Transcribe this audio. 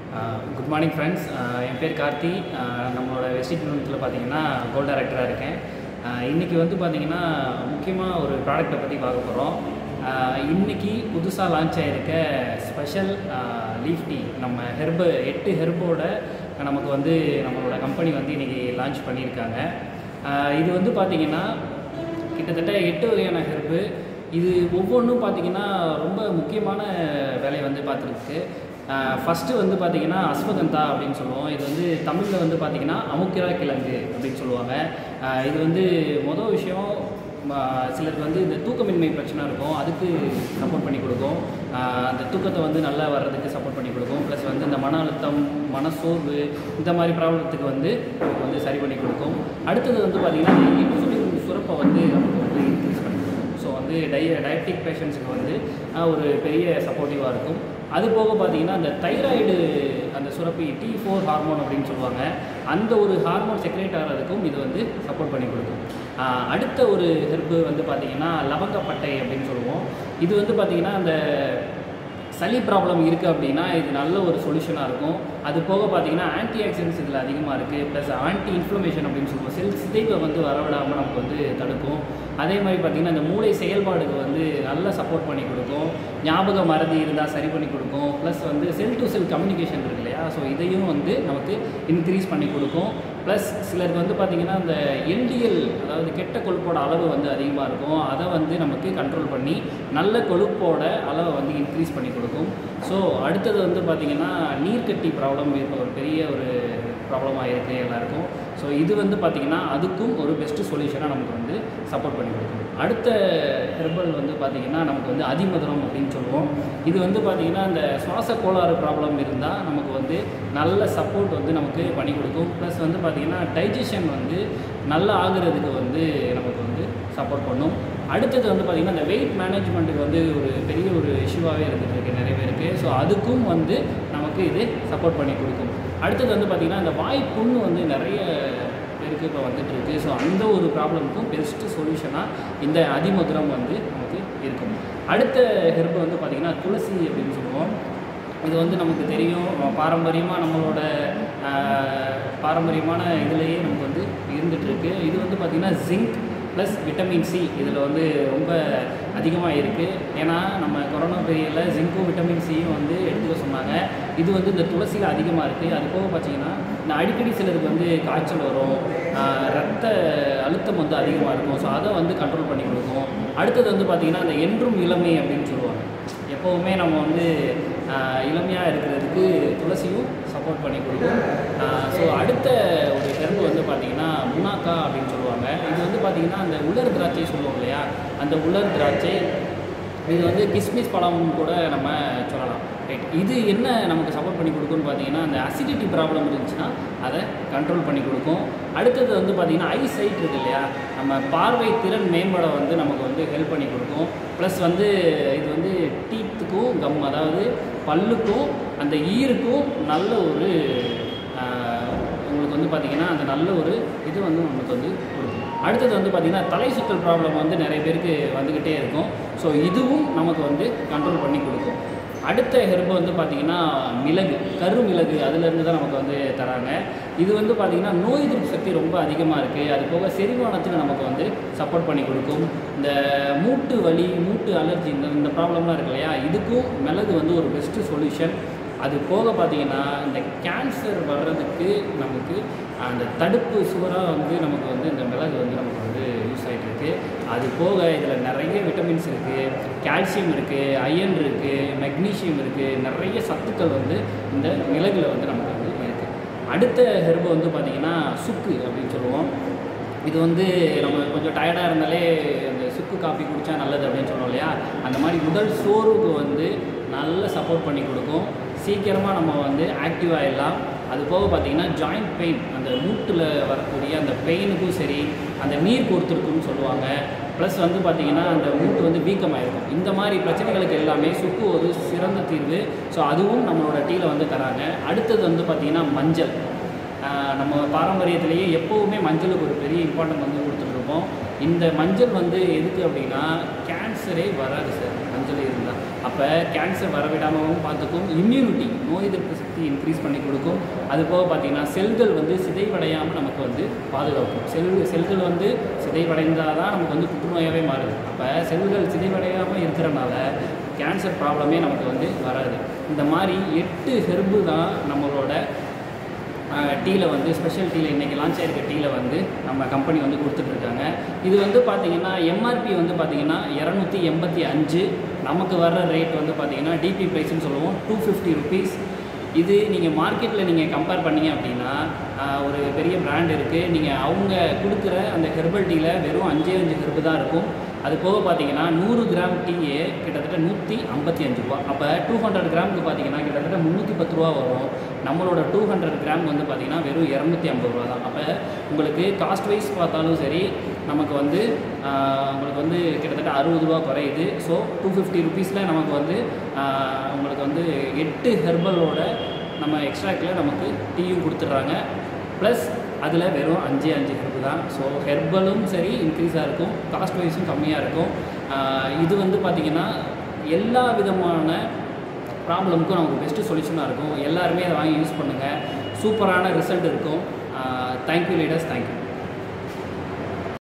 good morning friends என் பேர் கார்த்தி ஆஹ் நம்மளோட வெஸ்டிட் நிறுவனத்தில் பார்த்தீங்கன்னா கோல்ட் டைரக்டராக இருக்கேன் ஆஹ் இன்னைக்கு வந்து பார்த்தீங்கன்னா முக்கியமாக ஒரு ப்ராடக்ட்டை பற்றி பார்க்க போகிறோம் இன்னைக்கு புதுசாக லான்ச் ஆகிருக்க ஸ்பெஷல் லீஃப் டீ நம்ம ஹெர்பு எட்டு ஹெர்போட நமக்கு வந்து நம்மளோட கம்பெனி வந்து இன்றைக்கி லான்ச் பண்ணியிருக்காங்க ஆஹ் இது வந்து பார்த்திங்கன்னா கிட்டத்தட்ட எட்டு வகையான ஹெர்பு இது ஒவ்வொன்றும் பார்த்திங்கன்னா ரொம்ப முக்கியமான வேலையை வந்து பார்த்துருக்கு ஃபஸ்ட்டு வந்து பார்த்திங்கன்னா அஸ்வகந்தா அப்படின்னு சொல்லுவோம் இது வந்து தமிழில் வந்து பார்த்திங்கன்னா அமுக்கிரா கிழங்கு அப்படின்னு சொல்லுவாங்க ஆஹ் இது வந்து மொதல் விஷயம் ம- சிலருக்கு வந்து இந்த தூக்கமின்மை பிரச்சனை இருக்கும் அதுக்கு சப்போர்ட் பண்ணி கொடுக்கும் ஆஹ் அந்த தூக்கத்தை வந்து நல்லா வர்றதுக்கு சப்போர்ட் பண்ணி கொடுக்கும் ப்ளஸ் வந்து இந்த மன அழுத்தம் மனசோர்வு இந்த மாதிரி ப்ராப்ளத்துக்கு வந்து நமக்கு வந்து சரி பண்ணி கொடுக்கும் அடுத்தது வந்து பார்த்திங்கன்னா இந்த இன்சுலின் சுரப்பை வந்து நமக்கு வந்து இன்க்ரீஸ் பண்ணி கொடுக்கும் ஸோ வந்து டை டயபெட்டிக் பேஷண்ட்ஸுக்கு வந்து ஆஹ் ஒரு பெரிய சப்போர்ட்டிவாக இருக்கும் அது போக பார்த்தீங்கன்னா அந்த தைராய்டு அந்த சுரப்பி டி ஃபோர் ஹார்மோன் அப்படின்னு சொல்லுவாங்க அந்த ஒரு ஹார்மோன் செக்ரேட் ஆகிறதுக்கும் இது வந்து சப்போர்ட் பண்ணி கொடுக்கும் ஆஹ் அடுத்த ஒரு ஹெர்பு வந்து பார்த்தீங்கன்னா லவங்கப்பட்டை அப்படின்னு சொல்லுவோம் இது வந்து பார்த்தீங்கன்னா அந்த சளி ப்ராப்ளம் இருக்குது அப்படின்னா இது நல்ல ஒரு சொல்யூஷனாக இருக்கும் அது போக பார்த்தீங்கன்னா ஆன்டி ஆக்சிடென்ட்ஸ் இதில் அதிகமாக இருக்குது ப்ளஸ் ஆன்டி இன்ஃப்ளமேஷன் அப்படின்னு சொல்லுவோம் செல் சிதைவை வந்து வரவிடாமல் நமக்கு வந்து தடுக்கும் அதே மாதிரி பார்த்திங்கன்னா இந்த மூளை செயல்பாடுக்கு வந்து நல்ல சப்போர்ட் பண்ணி கொடுக்கும் ஞாபக மறதி இருந்தால் சரி பண்ணி கொடுக்கும் ப்ளஸ் வந்து செல் டு செல் கம்யூனிகேஷன் இருக்கு இல்லையா ஸோ இதையும் வந்து நமக்கு இன்க்ரீஸ் பண்ணி கொடுக்கும் ப்ளஸ் சிலருக்கு வந்து பார்த்திங்கன்னா இந்த எல்டிஎல் அதாவது கெட்ட கொழுப்போட அளவு வந்து அதிகமாக இருக்கும் அதை வந்து நமக்கு கண்ட்ரோல் பண்ணி நல்ல கொழுப்போட அளவை வந்து இன்க்ரீஸ் பண்ணி கொடுக்கும் ஸோ அடுத்தது வந்து பார்த்திங்கன்னா நீர்க்கட்டி ப்ராப்ளம் இப்போ ஒரு பெரிய ஒரு ப்ராப்ளமாக இருக்குது எல்லாருக்கும் ஸோ இது வந்து பார்த்திங்கன்னா அதுக்கும் ஒரு பெஸ்ட்டு சொல்யூஷனாக நமக்கு வந்து சப்போர்ட் பண்ணி கொடுக்கும் அடுத்த ஹெர்பல் வந்து பார்த்திங்கன்னா நமக்கு வந்து அதிமதுரம் அப்படின்னு சொல்லுவோம் இது வந்து பார்த்திங்கன்னா இந்த சுவாச கோளாறு ப்ராப்ளம் இருந்தால் நமக்கு வந்து நல்ல சப்போர்ட் வந்து நமக்கு பண்ணி கொடுக்கும் ப்ளஸ் வந்து பார்த்திங்கன்னா டைஜஷன் வந்து நல்லா ஆகுறதுக்கு வந்து நமக்கு வந்து சப்போர்ட் பண்ணும் அடுத்தது வந்து பார்த்திங்கன்னா இந்த வெயிட் மேனேஜ்மெண்ட்டுக்கு வந்து ஒரு பெரிய ஒரு இஷ்யூவாகவே இருந்துட்டு இருக்கு நிறைய பேருக்கு ஸோ அதுக்கும் வந்து நமக்கு இது சப்போர்ட் பண்ணி கொடுக்கும் அடுத்தது வந்து பார்த்திங்கன்னா இந்த வாய் புண்ணு வந்து நிறைய பேருக்கு இப்போ வந்துட்டு இருக்கு ஸோ அந்த ஒரு ப்ராப்ளமுக்கும் பெஸ்ட்டு சொல்யூஷனாக இந்த அதிமதுரம் வந்து நமக்கு இருக்கும் அடுத்த ஹெர்பு வந்து பார்த்திங்கன்னா துளசி அப்படின்னு சொல்லுவோம் இது வந்து நமக்கு தெரியும் பாரம்பரியமாக நம்மளோட ஆஹ், பாரம்பரியமான இதுலேயே நமக்கு வந்து இருந்துகிட்ருக்கு இது வந்து பார்த்திங்கன்னா ஜிங்க் ப்ளஸ் விட்டமின் சி இதில் வந்து ரொம்ப அதிகமாக இருக்குது ஏன்னா நம்ம கொரோனா பீரியடில் ஜிங்க்கும் விட்டமின் சியும் வந்து எடுத்துக்க சொன்னாங்க இது வந்து இந்த துளசியில் அதிகமாக இருக்குது அது போக பார்த்தீங்கன்னா இந்த அடிக்கடி சிலருக்கு வந்து காய்ச்சல் வரும் ஆஹ், ரத்த அழுத்தம் வந்து அதிகமாக இருக்கும் ஸோ அதை வந்து கண்ட்ரோல் பண்ணி கொடுக்கும் அடுத்தது வந்து பார்த்திங்கன்னா அந்த என்றும் இளமை அப்படின்னு சொல்லுவாங்க எப்போவுமே நம்ம வந்து இளமையாக இருக்கிறதுக்கு துளசியும் சப்போர்ட் பண்ணி கொடுக்கும் ஸோ அடுத்த ஒரு ஹெர்பு வந்து பார்த்திங்கன்னா முனாக்கா அப்படின்னு சொல்லுவாங்க இது வந்து பார்த்திங்கன்னா அந்த உலர் திராட்சை சொல்லுவோம் இல்லையா அந்த உலர் திராட்சை இது வந்து கிஸ்மிஸ் பழம் கூட நம்ம சொல்லலாம் ரைட் இது என்ன நமக்கு சப்போர்ட் பண்ணி கொடுக்கும்னு பார்த்தீங்கன்னா அந்த அசிடிட்டி ப்ராப்ளம் இருந்துச்சுன்னா அதை கண்ட்ரோல் பண்ணி கொடுக்கும் அடுத்தது வந்து பார்த்திங்கன்னா ஐ சைட் இருக்கு இல்லையா நம்ம பார்வை திறன் மேம்பட வந்து நமக்கு வந்து ஹெல்ப் பண்ணி கொடுக்கும் ப்ளஸ் வந்து இது வந்து டீத்துக்கும் கம் அதாவது பல்லுக்கும் அந்த ஈருக்கும் நல்ல ஒரு ஆஹ், உங்களுக்கு வந்து பார்த்திங்கன்னா அந்த நல்ல ஒரு இது வந்து நமக்கு வந்து கொடுக்கும் அடுத்தது வந்து பார்த்திங்கன்னா தலை சுற்றல் ப்ராப்ளம் வந்து நிறைய பேருக்கு வந்துக்கிட்டே இருக்கும் ஸோ இதுவும் நமக்கு வந்து கண்ட்ரோல் பண்ணி கொடுக்கும் அடுத்த ஹெர்பு வந்து பார்த்திங்கன்னா மிளகு கரு மிளகு அதுலேருந்து தான் நமக்கு வந்து தராங்க இது வந்து பார்த்திங்கன்னா நோய் எதிர்ப்பு சக்தி ரொம்ப அதிகமாக இருக்குது அது போக செரிமானத்துக்கு நமக்கு வந்து சப்போர்ட் பண்ணி கொடுக்கும் இந்த மூட்டு வலி மூட்டு அலர்ஜி இந்த இந்த ப்ராப்ளம்லாம் இருக்கு இல்லையா இதுக்கும் மிளகு வந்து ஒரு பெஸ்ட்டு சொல்யூஷன் அது போக பார்த்தீங்கன்னா இந்த கேன்சர் வர்றதுக்கு நமக்கு அந்த தடுப்பு சுவராக வந்து நமக்கு வந்து இந்த மிளகு வந்து நமக்கு வந்து யூஸ் ஆகிட்டு இருக்கு அது போக இதில் நிறைய விட்டமின்ஸ் இருக்குது கால்சியம் இருக்குது அயன் இருக்குது மெக்னீஷியம் இருக்குது நிறைய சத்துக்கள் வந்து இந்த மிளகுல வந்து நமக்கு வந்து இருக்குது அடுத்த ஹெர்பு வந்து பார்த்திங்கன்னா சுக்கு அப்படின்னு சொல்லுவோம் இது வந்து நம்ம கொஞ்சம் டயர்டாக இருந்தாலே இந்த சுக்கு காப்பி குடித்தா நல்லது அப்படின்னு சொல்லுவோம் இல்லையா அந்த மாதிரி உடல் சோர்வுக்கு வந்து நல்ல சப்போர்ட் பண்ணி கொடுக்கும் சீக்கிரமாக நம்ம வந்து ஆக்டிவ் ஆகிடலாம் அது போக பார்த்தீங்கன்னா ஜாயிண்ட் பெயின் அந்த மூட்டில் வரக்கூடிய அந்த பெயினுக்கும் சரி அந்த நீர் கொடுத்துருக்குன்னு சொல்லுவாங்க ப்ளஸ் வந்து பார்த்திங்கன்னா அந்த மூட்டு வந்து வீக்கமாயிருக்கும் இந்த மாதிரி பிரச்சனைகளுக்கு எல்லாமே சுக்கு ஒரு சிறந்த தீர்வு ஸோ அதுவும் நம்மளோட டீயில் வந்து தராங்க அடுத்தது வந்து பார்த்திங்கன்னா மஞ்சள் ஆஹ் நம்ம பாரம்பரியத்திலேயே எப்போவுமே மஞ்சளுக்கு ஒரு பெரிய இம்பார்ட்டன்ட் வந்து கொடுத்துட்ருப்போம் இந்த மஞ்சள் வந்து எதுக்கு அப்படின்னா கேன்சரே வராது சார் மஞ்சள் இருந்தால் அப்போ கேன்சர் வரவிடாமலும் பார்த்துக்கும் இம்யூனிட்டி நோய் எதிர்ப்பு சக்தி இன்க்ரீஸ் பண்ணி கொடுக்கும் அது போக பார்த்தீங்கன்னா செல்கள் வந்து சிதைவடையாமல் நமக்கு வந்து பாதுகாக்கும் செல் செல்கள் வந்து சிதைவடைந்தால் தான் நமக்கு வந்து புற்றுநோயாகவே மாறுது அப்போ செல்கள் சிதைவடையாமல் இருக்கிறனால கேன்சர் ப்ராப்ளமே நமக்கு வந்து வராது இந்த மாதிரி எட்டு ஹெர்பு தான் நம்மளோட டீயில் வந்து ஸ்பெஷல் டீயில் இன்றைக்கி லான்ச் ஆயிருக்க டீயில் வந்து நம்ம கம்பெனி வந்து கொடுத்துட்ருக்காங்க இது வந்து பார்த்திங்கன்னா எம்ஆர்பி வந்து பார்த்திங்கன்னா இரநூத்தி எண்பத்தி அஞ்சு நமக்கு வர்ற ரேட் வந்து பார்த்திங்கன்னா டிபி ப்ரைஸ்னு சொல்லுவோம் டூ ஃபிஃப்டி ருபீஸ் இது நீங்கள் மார்க்கெட்டில் நீங்கள் கம்பேர் பண்ணீங்க அப்படின்னா ஆஹ், ஒரு பெரிய பிராண்ட் இருக்குது நீங்கள் அவங்க கொடுக்குற அந்த ஹெர்பல் டீயில் வெறும் அஞ்சே அஞ்சு ஹெர்பு தான் இருக்கும் அது போக பார்த்தீங்கன்னா நூறு கிராம் டீயே கிட்டத்தட்ட நூற்றி ஐம்பத்தி அஞ்சு ரூபா அப்போ டூ ஹண்ட்ரட் கிராமுக்கு பார்த்தீங்கன்னா கிட்டத்தட்ட முந்நூற்றி பத்து ரூபா வரும் நம்மளோட டூ ஹண்ட்ரட் கிராம் வந்து பார்த்தீங்கன்னா வெறும் இரநூத்தி ஐம்பது ரூபா தான் அப்போ உங்களுக்கு காஸ்ட் வைஸ் பார்த்தாலும் சரி நமக்கு வந்து ஆஹ், உங்களுக்கு வந்து கிட்டத்தட்ட அறுபது ரூபா குறையுது ஸோ டூ ஃபிஃப்டி ருபீஸில் நமக்கு வந்து ஆஹ், உங்களுக்கு வந்து எட்டு ஹெர்பலோட நம்ம எக்ஸ்ட்ராக்டில் நமக்கு டீயும் கொடுத்துட்றாங்க ப்ளஸ் அதில் வெறும் அஞ்சே அஞ்சு ஹெர்பு தான் ஸோ ஹெர்பலும் சரி இன்க்ரீஸாக இருக்கும் காஸ்ட் வைஸும் கம்மியாக இருக்கும் ஆஹ் இது வந்து பார்த்திங்கன்னா எல்லா விதமான ப்ராப்ளமுக்கும் நமக்கு பெஸ்ட்டு சொல்யூஷனாக இருக்கும் எல்லாருமே அதை வாங்கி யூஸ் பண்ணுங்கள் சூப்பரான ரிசல்ட் இருக்கும் தேங்க்யூ லீடர்ஸ் தேங்க்யூ